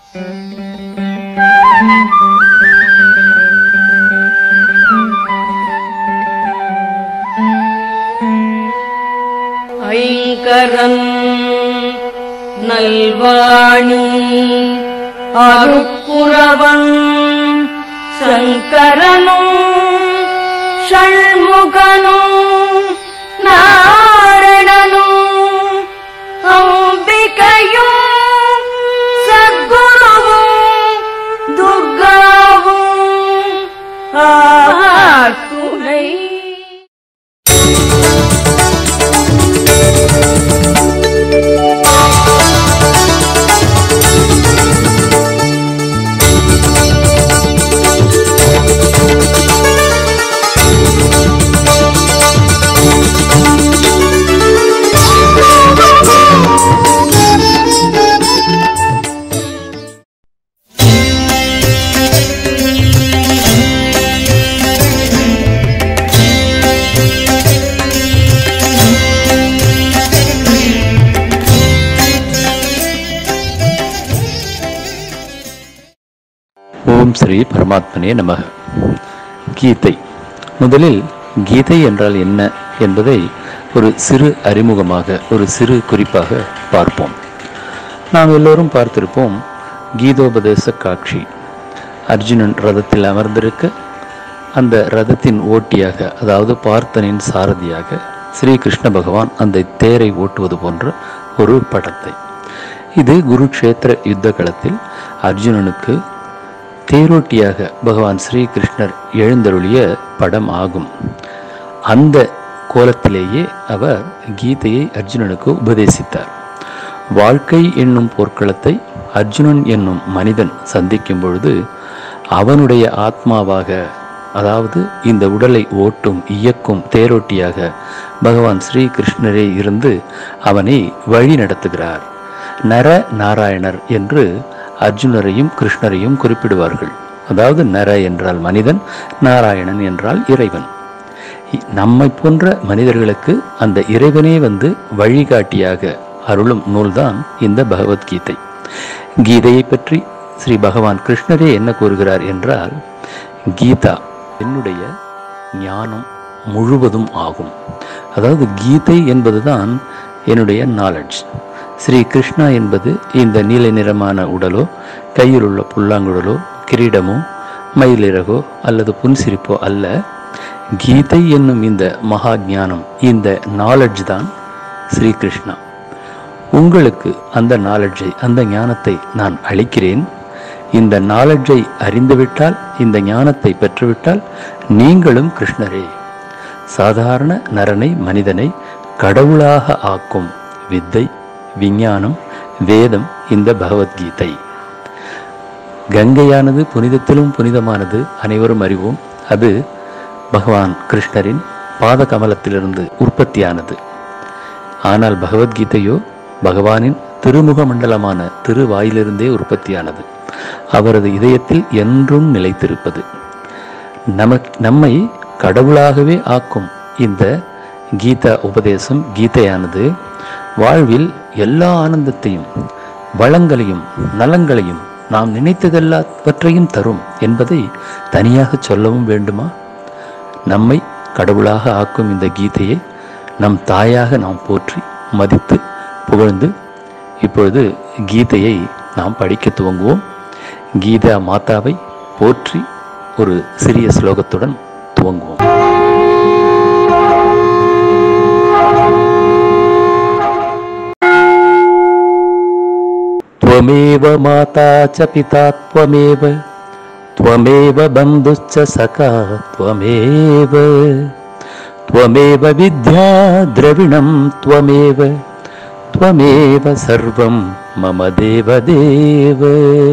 ஐங்கரன் நல்வாணி அருப்புறவன் சங்கரனும் ஷண்முகனும் நாரணனும் அம்பிகையும் சத்குருவும் துர்காவும் ஆத்துணை ஓம் ஸ்ரீ பரமாத்மனே நமக கீதை முதலில் கீதை என்றால் என்ன என்பதை ஒரு சிறு அறிமுகமாக ஒரு சிறு குறிப்பாக பார்ப்போம் நாம் எல்லோரும் பார்த்திருப்போம் கீதோபதேச காட்சி அர்ஜுனன் ரதத்தில் அமர்ந்திருக்க அந்த ரதத்தின் ஓட்டியாக அதாவது பார்த்தனின் சாரதியாக ஸ்ரீ கிருஷ்ண பகவான் அந்த தேரை ஓட்டுவது போன்ற ஒரு படத்தை இது குருக்ஷேத்திர யுத்த களத்தில் அர்ஜுனனுக்கு தேரோட்டியாக பகவான் ஸ்ரீகிருஷ்ணர் எழுந்தருளிய படம் ஆகும் அந்த கோலத்திலேயே அவர் கீதையை அர்ஜுனனுக்கு உபதேசித்தார் வாழ்க்கை என்னும் போர்க்களத்தை அர்ஜுனன் என்னும் மனிதன் சந்திக்கும் பொழுது அவனுடைய ஆத்மாவாக அதாவது இந்த உடலை ஓட்டும் இயக்கும் தேரோட்டியாக பகவான் ஸ்ரீகிருஷ்ணரே இருந்து அவனை வழி நடத்துகிறார் நர நாராயணர் என்று அர்ஜுனரையும் கிருஷ்ணரையும் குறிப்பிடுவார்கள் அதாவது நர என்றால் மனிதன் நாராயணன் என்றால் இறைவன் இ- நம்மை போன்ற மனிதர்களுக்கு அந்த இறைவனே வந்து வழிகாட்டியாக அருளும் நூல்தான் இந்த பகவத்கீதை கீதையை பற்றி ஸ்ரீ பகவான் கிருஷ்ணரே என்ன கூறுகிறார் என்றால் கீதா என்னுடைய ஞானம் முழுவதும் ஆகும் அதாவது கீதை என்பதுதான் என்னுடைய நாலெட்ஜ் ஸ்ரீ கிருஷ்ணா என்பது இந்த நீல நிறமான உடலோ கையில் உள்ள புல்லாங்குழலோ கிரீடமோ மயிலிறகோ அல்லது புன்சிரிப்போ அல்ல கீதை என்னும் இந்த மகா ஞானம் இந்த நாலெட்ஜ் தான் ஸ்ரீ கிருஷ்ணா உங்களுக்கு அந்த நாலெட்ஜை அந்த ஞானத்தை நான் அளிக்கிறேன் இந்த நாலெட்ஜை அறிந்துவிட்டால் இந்த ஞானத்தை பெற்றுவிட்டால் நீங்களும் கிருஷ்ணரே சாதாரண நரனை மனிதனை கடவுளாக ஆக்கும் வித்தை விஞ்ஞானம் வேதம் இந்த பகவத்கீதை கங்கையானது புனிதத்திலும் புனிதமானது அனைவரும் அறிவோம் அது பகவான் கிருஷ்ணரின் பாத கமலத்திலிருந்து உற்பத்தியானது ஆனால் பகவத்கீதையோ பகவானின் திருமுக மண்டலமான திருவாயிலிருந்தே உற்பத்தியானது அவரது இதயத்தில் என்றும் நிலைத்திருப்பது நமக் நம்மை கடவுளாகவே ஆக்கும் இந்த கீதா உபதேசம் கீதையானது வாழ்வில் எல்லா ஆனந்தத்தையும் வளங்களையும் நலங்களையும் நாம் நினைத்ததெல்லாவற்றையும் தரும் என்பதை தனியாக சொல்லவும் வேண்டுமா நம்மை கடவுளாக ஆக்கும் இந்த கீதையை நம் தாயாக நாம் போற்றி மதித்து புகழ்ந்து இப்பொழுது கீதையை நாம் படிக்க துவங்குவோம் கீதா மாதாவை போற்றி ஒரு சிறிய ஸ்லோகத்துடன் துவங்குவோம் त्वमेव माता च पिता त्वमेव त्वमेव बन्धुश्च सखा त्वमेव त्वमेव विद्या द्रविणं त्वमेव त्वमेव सर्वं मम देवदेव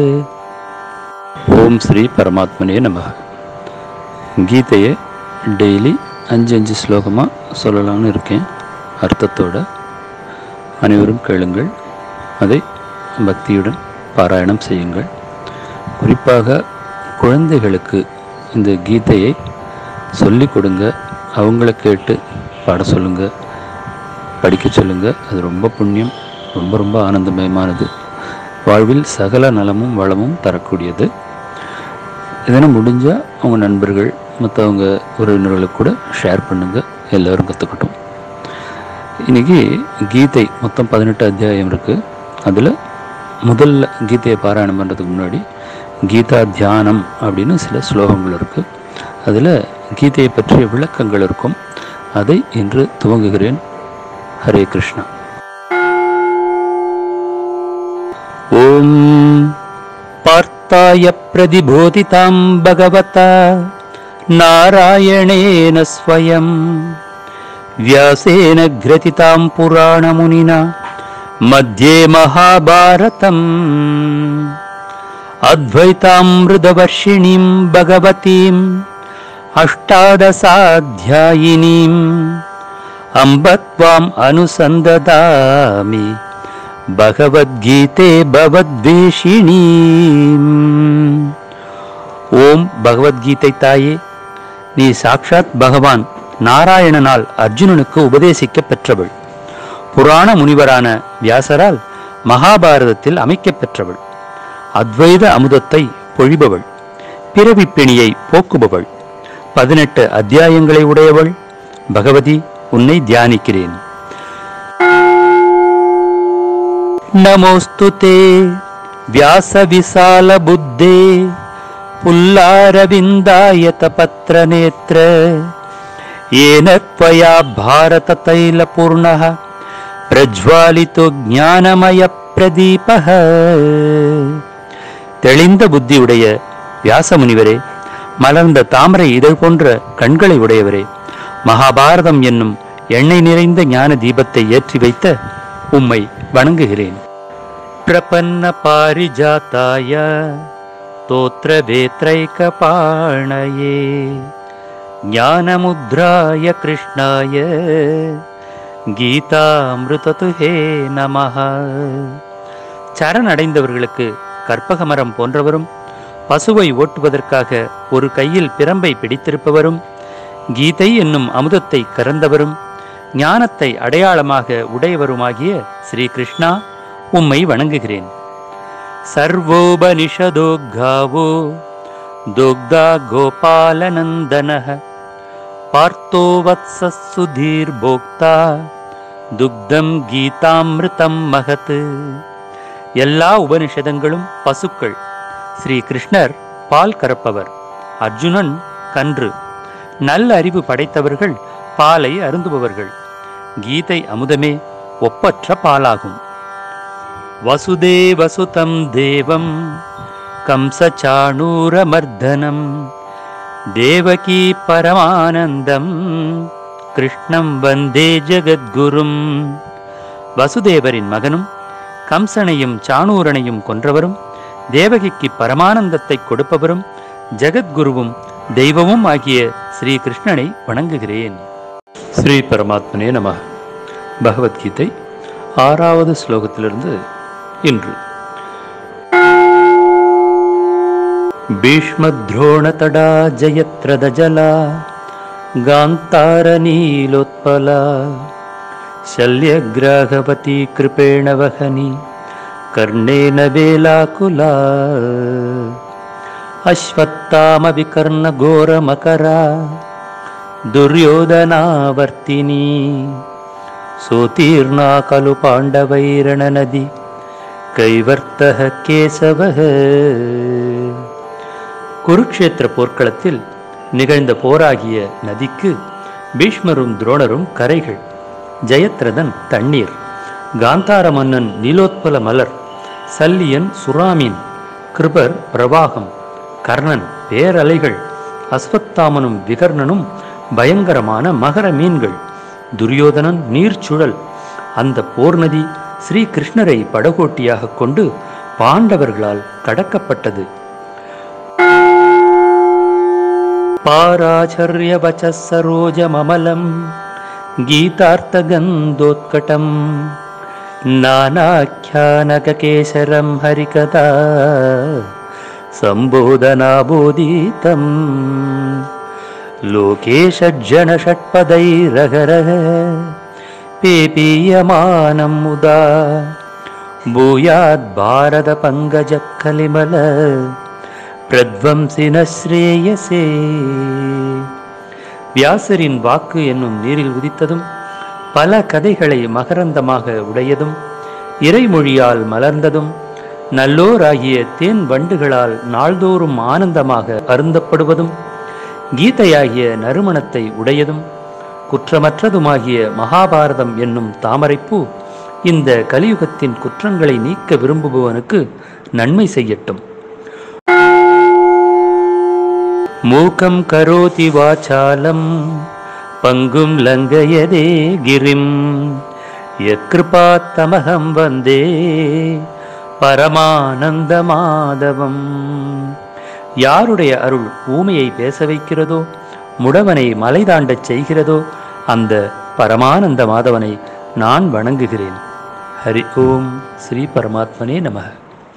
ஓம் ஸ்ரீ பரமாத்மனே நமக கீதையை டெய்லி அஞ்சு அஞ்சு ஸ்லோகமாக சொல்லலாம்னு இருக்கேன் அர்த்தத்தோட அனைவரும் கேளுங்கள் அதை பக்தியுடன் பாராயணம் செய்யுங்கள் குறிப்பாக குழந்தைகளுக்கு இந்த கீதையை சொல்லிக் கொடுங்க அவங்கள கேட்டு பாட சொல்லுங்க படிக்க சொல்லுங்க அது ரொம்ப புண்ணியம் ரொம்ப ரொம்ப ஆனந்தமயமானது வாழ்வில் சகல நலமும் வளமும் தரக்கூடியது இதனை முடிஞ்சால் அவங்க நண்பர்கள் மற்றவங்க உறவினர்களுக்கு கூட ஷேர் பண்ணுங்கள் எல்லோரும் கற்றுக்கட்டும் இன்னைக்கு கீதை மொத்தம் பதினெட்டு அத்தியாயம் இருக்குது அதில் முதல்ல கீதையை பாராயணம் பண்ணுறதுக்கு முன்னாடி கீதா தியானம் அப்படின்னு சில ஸ்லோகங்கள் இருக்குது அதில் கீதையை பற்றிய விளக்கங்கள் இருக்கும் அதை இன்று துவங்குகிறேன் ஹரே கிருஷ்ணா ஓம் பார்த்தாய பிரதிபோதிதாம் பகவதா நாராயணேன ஸ்வயம் व्यासेन ग्रथितां पुराणमुनिना मध्ये महाभारतम् अद्वैतामृतवर्षिणीं भगवतीम् अष्टादशाध्यायिनीम् अम्ब त्वाम् अनुसन्ददामि भगवद्गीते भवद्वेषिणीम् ஓம் பகவத்கீதை தாயே நீ சாக்ஷாத் பகவான் நாராயணனால் அர்ஜுனனுக்கு உபதேசிக்கப் பெற்றவள் புராண முனிவரான வியாசரால் மகாபாரதத்தில் அமைக்கப் பெற்றவள் அத்வைத அமுதத்தை பொழிபவள் பிறவிப் பிணியை போக்குபவள் பதினெட்டு அத்தியாயங்களை உடையவள் பகவதி உன்னை தியானிக்கிறேன் நமோஸ்து தே வியாச விசால புத்தே पुल्लारविन्दायत पत्रनेत्र येन त्वया भारततैलपूर्णः प्रज्वालितो ஞானமயப்பிரதீபः தெளிந்த புத்தியுடைய வியாசமுனிவரே மலர்ந்த தாமரை இதழ் போன்ற கண்களை உடையவரே மகாபாரதம் என்னும் எண்ணெய் நிறைந்த ஞான தீபத்தை ஏற்றி வைத்த உம்மை வணங்குகிறேன் பிரபன்ன பாரிஜாத்தாய स्तोत्रवेत्रैकपाणये ज्ञानमुद्राय कृष्णाय கீதாமிருதது ஹே நமஹ சரணடைந்தவர்களுக்கு கற்பக மரம் போன்றவரும் பசுவை ஓட்டுவதற்காக ஒரு கையில் பிரம்பை பிடித்திருப்பவரும் கீதை என்னும் அமுதத்தை கறந்தவரும் ஞானத்தை அடையாளமாக உடையவருமாகிய ஸ்ரீ கிருஷ்ணா உம்மை வணங்குகிறேன் सर्वोपनिषदो गावो दुग्धा गोपालनन्दनः पार्थो वत्सः सुधीर्भोक्ता துக்தம் கீதாமிருதம் மகத் எல்லா உபனிஷதங்களும் பசுக்கள் ஸ்ரீ கிருஷ்ணர் பால் கறப்பவர் அர்ஜுனன் கன்று நல்ல அறிவு படைத்தவர்கள் பாலை அருந்துபவர்கள் கீதை அமுதமே ஒப்பற்ற பாலாகும் वसुदेवसुतं देवं कंसचाणूरमर्दनं देवकी परमानन्दं கிருஷ்ணம் வந்தே ஜெகத்குரும் வசுதேவரின் மகனும் கம்சனையும் சாணூரனையும் கொன்றவரும் தேவகிக்கு பரமானந்தத்தை கொடுப்பவரும் ஜெகத்குருவும் தெய்வமும் ஆகிய ஸ்ரீ கிருஷ்ணனை வணங்குகிறேன் ஸ்ரீ பரமாத்மனே நம பகவத்கீதை ஆறாவது ஸ்லோகத்திலிருந்து இன்று ಭೀಷ್ಮದ್ರೋಣತಡಾ ಜಯತ್ರದಜಲ ಗಾಂತಾರನೀಲೋತ್ಪಲ ಶಲ್ಯಗ್ರಾಹವತಿ ಕೃಪೇಣ ವಹನಿ ಕರ್ಣೇನ ವೇಲಾಕುಲ ಅಶ್ವತ್ಥಾಮ ವಿಕರ್ಣ ಘೋರ ಮಕರ ದುರ್ಯೋಧನಾವರ್ತಿನಿ ಸೋತೀರ್ಣಾ ಖಲು ಪಾಂಡವೈರಣನದಿ கைவர்த்தக கேசவக குருக்ஷேத்திர போர்க்களத்தில் நிகழ்ந்த போராகிய நதிக்கு பீஷ்மரும் துரோணரும் கரைகள் ஜெயத்ரதன் தண்ணீர் காந்தார மன்னன் நீலோத்பல மலர் சல்லியன் சுறாமீன் கிருபர் பிரவாகம் கர்ணன் பேரலைகள் அஸ்வத்தாமனும் விகர்ணனும் பயங்கரமான மகர மீன்கள் துரியோதனன் நீர்ச்சுழல் அந்த போர் நதி ஸ்ரீ கிருஷ்ணரை படகோட்டியாக கொண்டு பாண்டவர்களால் கடக்கப்பட்டது பாராச்சரியவச்ச சரோஜமமலம் கீதார்த்தகந்தோத்கடம் நானாख्यानककेशरं हरिकदा सम्बोधनाबोधितम् लोके षड्जनषट्पदैरहरः पेपीयमानं मुदा भूयाद् भारतपङ्कजकलिमल பிரத்வம்சின ஸ்ரேயசே வியாசரின் வாக்கு என்னும் நீரில் உதித்ததும் பல கதைகளை மகரந்தமாக உடையதும் இறைமொழியால் மலர்ந்ததும் நல்லோராகிய தேன் வண்டுகளால் நாள்தோறும் ஆனந்தமாக அருந்தப்படுவதும் கீதையாகிய நறுமணத்தை உடையதும் குற்றமற்றதுமாகிய மகாபாரதம் என்னும் தாமரைப்பூ இந்த கலியுகத்தின் குற்றங்களை நீக்க விரும்புபவனுக்கு நன்மை செய்யட்டும் மூகம் கரோதி வாசாலம் பங்கும் லங்கயதே கிரிம் யத்கிருபாத்தமகம் வந்தே பரமானந்த மாதவம் யாருடைய அருள் ஊமையை பேச வைக்கிறதோ முடவனை மலை தாண்டச் செய்கிறதோ அந்த பரமானந்த மாதவனை நான் வணங்குகிறேன் ஹரி ஓம் ஸ்ரீ பரமாத்மனே நமக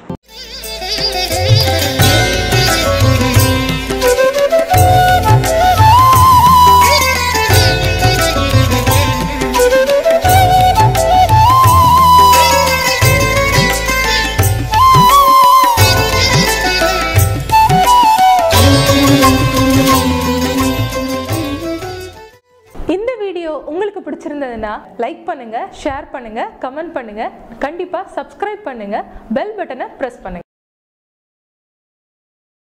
இந்த வீடியோ உங்களுக்கு பிடிச்சிருந்ததுன்னா லைக் பண்ணுங்க ஷேர் பண்ணுங்க கமெண்ட் பண்ணுங்க கண்டிப்பா சப்ஸ்கிரைப் பண்ணுங்க பெல் பட்டனை பிரஸ் பண்ணுங்க